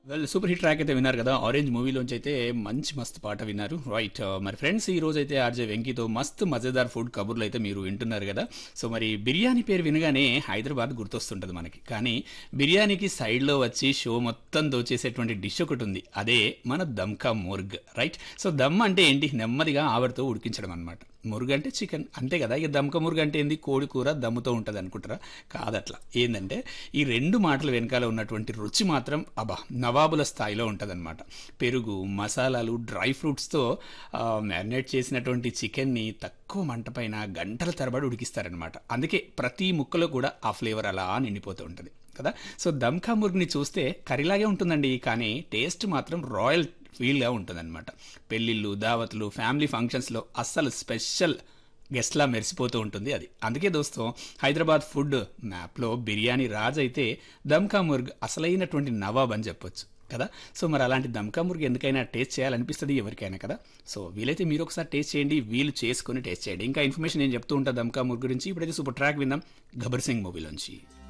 well super hit track అయితే విన్నారు కదా ఆరెంజ్ మూవీలోంచి అయితే మంచి మస్తు పాట విన్నారు రైట్ మరి ఫ్రెండ్స్ ఈ రోజు అయితే ఆర్జే వెంకీతో మస్తు మజేదార్ ఫుడ్ కబుర్లు అయితే మీరు వింటున్నారు కదా సో మరి బిర్యానీ పేరు వినగానే హైదరాబాద్ గుర్తొస్తుంటుంది మనకి కానీ బిర్యానీకి సైడ్లో వచ్చి షో మొత్తం దోచేసేటువంటి డిష్ ఒకటి ఉంది అదే మన దమ్కా ముర్గ్ రైట్ సో దమ్ అంటే ఏంటి నెమ్మదిగా ఆవిడతో ఉడికించడం అనమాట మురుగు అంటే చికెన్ అంతే కదా ఇక దమ్క మురుగు అంటే ఏంది కోడి కూర దమ్ముతో ఉంటుంది అనుకుంటారా కాదట్లా ఏంటంటే ఈ రెండు మాటల వెనకాల ఉన్నటువంటి రుచి మాత్రం అబా నవాబుల స్థాయిలో ఉంటుందన్నమాట పెరుగు మసాలాలు డ్రై ఫ్రూట్స్తో మ్యారినేట్ చేసినటువంటి చికెన్ని తక్కువ మంట పైన గంటల తరబడి ఉడికిస్తారనమాట అందుకే ప్రతి ముక్కలో కూడా ఆ ఫ్లేవర్ అలా నిండిపోతూ ఉంటుంది కదా సో దమ్కా మురుగుని చూస్తే కర్రీలాగే ఉంటుందండి కానీ టేస్ట్ మాత్రం రాయల్ ఫీల్గా ఉంటుందన్నమాట పెళ్ళిళ్ళు దావతులు ఫ్యామిలీ ఫంక్షన్స్లో అస్సలు స్పెషల్ గెస్ట్లా మెరిసిపోతూ ఉంటుంది అది అందుకే దోస్తం హైదరాబాద్ ఫుడ్ మ్యాప్లో బిర్యానీ రాజ్ అయితే దమ్కా ముర్గ్ అసలైనటువంటి నవాబ్ అని చెప్పొచ్చు కదా సో మరి అలాంటి దమ్కా ముర్గ్ ఎందుకైనా టేస్ట్ చేయాలనిపిస్తుంది ఎవరికైనా కదా సో వీలైతే మీరు ఒకసారి టేస్ట్ చేయండి వీలు చేసుకొని టేస్ట్ చేయండి ఇంకా ఇన్ఫర్మేషన్ నేను చెప్తూ ఉంటాను దమ్కా ముర్గ్ గురించి ఇప్పుడైతే సూపర్ ట్రాక్ విందాం గబర్ సింగ్ మూవీలోంచి